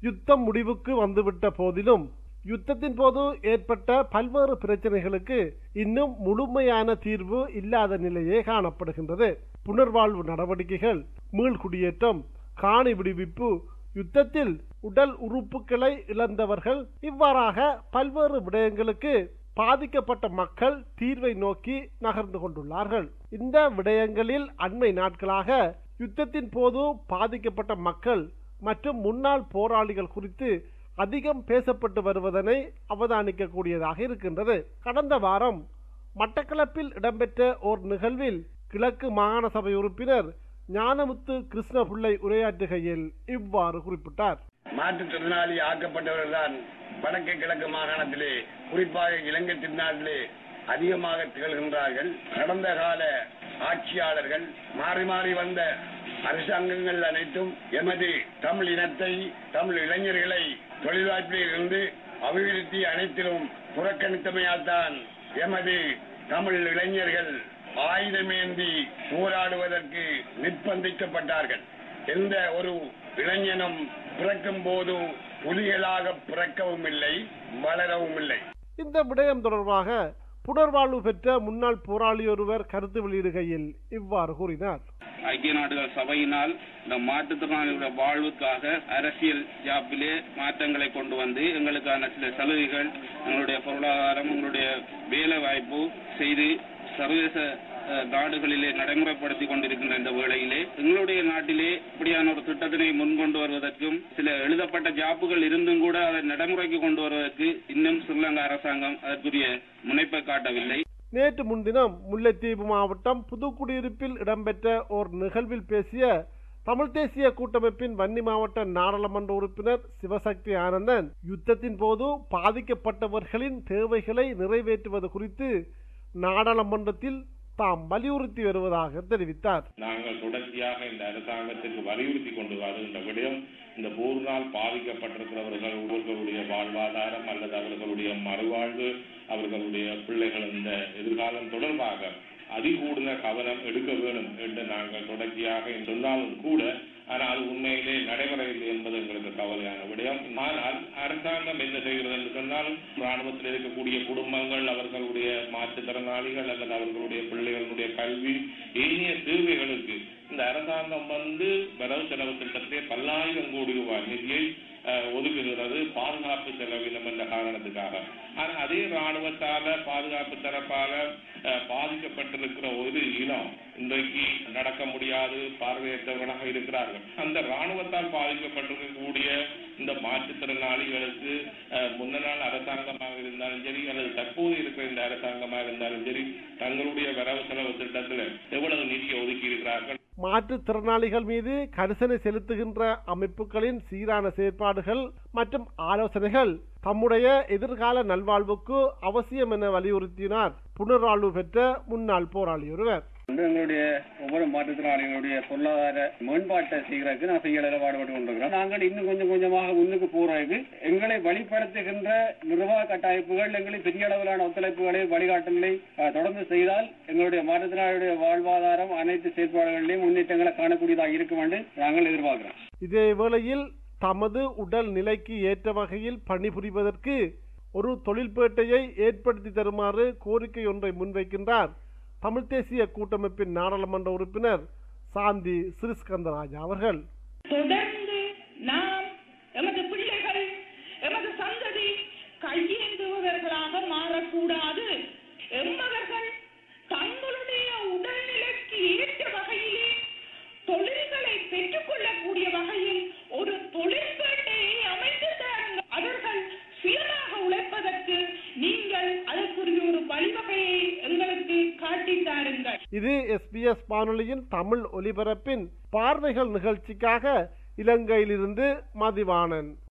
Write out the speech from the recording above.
யுத்தம் முடிவுக்கு வந்துவிட்ட போதிலும் யுத்தத்தின் போது ஏற்பட்ட பல்வேறு பிரச்சனைகளுக்கு இன்னும் முழுமையான தீர்வு இல்லாத நிலையே காணப்படுகின்றது புனர்வாழ்வு நடவடிக்கைகள் மீள்குடியேற்றம் காணி விடுவிப்பு யுத்தத்தில் உடல் உறுப்புகளை இழந்தவர்கள் இவ்வாறாக பல்வேறு விடயங்களுக்கு பாதிக்கப்பட்ட மக்கள் தீர்வை நோக்கி நகர்ந்து கொண்டுள்ளார்கள் இந்த விடயங்களில் அண்மை நாட்களாக யுத்தத்தின் போது பாதிக்கப்பட்ட மக்கள் மற்றும் முன்னாள் போராளிகள் குறித்து அதிகம் பேசப்பட்டு வருவதனை அவதானிக்கக்கூடியதாக இருக்கின்றது கடந்த வாரம் மட்டக்களப்பில் இடம்பெற்ற ஓர் நிகழ்வில் கிழக்கு மாகாண சபை உறுப்பினர் ஞானமுத்து கிருஷ்ணபிள்ளை உரையாற்றுகையில் இவ்வாறு குறிப்பிட்டார் மாற்றுத்திறனாளி ஆக்கப்பட்டவர்கள் தான் வடக்கு கிழக்கு மாகாணத்திலே குறிப்பாக இலங்கை திருநாட்டிலே அதிகமாக திகழ்கின்றார்கள் கடந்த கால ஆட்சியாளர்கள் மாறி மாறி வந்த அரசாங்கங்கள் அனைத்தும் எமது தமிழ் இனத்தை தமிழ் இளைஞர்களை தொழில்வாய்ப்பில் இருந்து அபிவிருத்தி அனைத்திலும் புறக்கணித்தமையால் தான் எமது தமிழ் இளைஞர்கள் ஆயுதமேந்தி போராடுவதற்கு நிர்பந்திக்கப்பட்டார்கள் எந்த ஒரு இளைஞனும் பிறக்கும் போது புலிகளாக பிறக்கவும் இல்லை வளரவும் இல்லை இந்த விடயம் தொடர்பாக புனர்வாழ்வு பெற்ற முன்னாள் போராளி ஒருவர் கருத்து வெளியிடுகையில் இவ்வாறு கூறினார் ஐக்கிய நாடுகள் சபையினால் இந்த மாற்றுத்திறனாளிகளுடைய வாழ்வுக்காக அரசியல் ஜாப்பிலே மாற்றங்களை கொண்டு வந்து எங்களுக்கான சில சலுகைகள் எங்களுடைய பொருளாதாரம் எங்களுடைய வேலை வாய்ப்பு செய்து சர்வதேச அஹ், நாடுகளிலே நடைமுறைப்படுத்திக் கொண்டிருக்கின்ற இந்த வேளையிலே எங்களுடைய நாட்டிலே இப்படியான ஒரு திட்டத்தினை முன்கொண்டு வருவதற்கும் சில எழுதப்பட்ட ஜாப்புகள் இருந்தும் கூட அதை நடைமுறைக்கு கொண்டு வருவதற்கு இன்னும் ஸ்ரீலங்கா அரசாங்கம் அதற்குரிய முனைப்பை காட்டவில்லை நேற்று முன்தினம் முல்லைத்தீவு மாவட்டம் புதுக்குடியிருப்பில் இடம்பெற்ற ஓர் நிகழ்வில் பேசிய தமிழ் தேசிய கூட்டமைப்பின் வன்னி மாவட்ட நாடாளுமன்ற உறுப்பினர் சிவசக்தி ஆனந்தன் யுத்தத்தின் போது பாதிக்கப்பட்டவர்களின் தேவைகளை நிறைவேற்றுவது குறித்து நாடாளுமன்றத்தில் தாம் வலியுறுத்தி வருவதாக தெரிவித்தார் நாங்கள் தொடர்ச்சியாக இந்த அரசாங்கத்திற்கு வலியுறுத்தி கொண்டு வருகின்ற விடயம் இந்த போரினால் பாதிக்கப்பட்டிருக்கிறவர்கள் அவர்களுடைய வாழ்வாதாரம் அல்லது அவர்களுடைய மறுவாழ்வு அவர்களுடைய பிள்ளைகள் இந்த எதிர்காலம் தொடர்பாக அதிகூடுத கவனம் எடுக்க வேண்டும் என்று நாங்கள் தொடர்ச்சியாக சொன்னாலும் கூட ஆனால் அது உண்மையிலே நடைமுறையில் என்பது எங்களுக்கு கவலையான விடயம் ஆனால் அரசாங்கம் என்ன செய்கிறது என்று சொன்னால் ராணுவத்தில் இருக்கக்கூடிய குடும்பங்கள் அவர்களுடைய மாற்றுத்திறனாளிகள் அல்லது அவர்களுடைய பிள்ளைகளுடைய கல்வி ஏனைய தேவைகளுக்கு இந்த அரசாங்கம் வந்து வரவு செலவு திட்டத்திலே பல்லாயிரம் கோடி ரூபாய் நிதியை அஹ், ஒதுக்குகிறது பாதுகாப்பு செலவினம் என்ற காரணத்துக்காக ஆனால் அதே ராணுவத்தால பாதுகாப்பு தரப்பால அஹ், பாதிக்கப்பட்டிருக்கிற ஒரு இனம் இன்றைக்கு நடக்க முடியாது பார்வையற்றவர்களாக இருக்கிறார்கள் அந்த ராணுவத்தால் பாதிக்கப்பட்டிருக்கக்கூடிய இந்த மாற்றுத்திறனாளிகளுக்கு அஹ், முன்ன நாள் அரசாங்கமாக இருந்தாலும் சரி அல்லது தற்போது இருக்கிற இந்த அரசாங்கமாக இருந்தாலும் சரி தங்களுடைய வரவு செலவு திட்டத்தில் எவ்வளவு நிதியை ஒதுக்கி இருக்கிறார்கள் மாற்றுத்திறனாளிகள் மீது கரிசனை செலுத்துகின்ற அமைப்புகளின் சீரான செயற்பாடுகள் மற்றும் ஆலோசனைகள் தம்முடைய எதிர்கால நல்வாழ்வுக்கு அவசியம் என வலியுறுத்தினார் புனர்வாழ்வு பெற்ற முன்னாள் போராளி ஒருவர் வந்து எங்களுடைய ஒவ்வொரு மாற்றுத்திறனாளிகளுடைய பொருளாதார மேம்பாட்டை செய்கிறதுக்கு நான் செய்ய அளவில் பாடுபட்டு கொண்டிருக்கிறோம் நாங்கள் இன்னும் கொஞ்சம் கொஞ்சமாக முன்னுக்கு போறதுக்கு எங்களை வழிபடுத்துகின்ற நிர்வாக கட்டமைப்புகள் எங்களை பெரிய அளவிலான ஒத்துழைப்புகளை வழிகாட்டுதலை அஹ், தொடர்ந்து செய்தால் எங்களுடைய மாற்றுத்திறனாளிகளுடைய வாழ்வாதாரம் அனைத்து செயற்பாடுகளிலும் முன்னேற்றங்களை காணக்கூடியதாக இருக்கும் என்று நாங்கள் எதிர்பார்க்கிறோம் இதே வேளையில் தமது உடல் நிலைக்கு ஏற்ற வகையில் பணிபுரிவதற்கு ஒரு தொழில்பேட்டையை ஏற்படுத்தி தருமாறு கோரிக்கை ஒன்றை முன்வைக்கின்றார் தமிழ் தேசிய கூட்டமைப்பின் நாடாளுமன்ற உறுப்பினர் சாந்தி சிறிஸ்கந்தராஜா அவர்கள் தொடர்ந்து நாம் எமது பிள்ளைகள் எமது சந்ததி கையேந்துபவர்களாக மாறக்கூடாது எம்மவர்கள் தங்களுடைய உடல்நிலைக்கு ஏற்ற வகையிலே தொழில்களை பெற்றுக்கொள்ளக்கூடிய வகையில் ஒரு தொழிற்பேட்டையை அமைத்து தாருங்கள் அவர்கள் சுயமாக உழைப்பதற்கு நீங்கள் அதற்குரிய ஒரு வழிவகையை எங்களுக்கு காட்டித் தாருங்கள் இது எஸ்பிஎஸ் வானொலியின் தமிழ் ஒலிபரப்பின் பார்வைகள் நிகழ்ச்சிக்காக இலங்கையிலிருந்து மதிவாணன்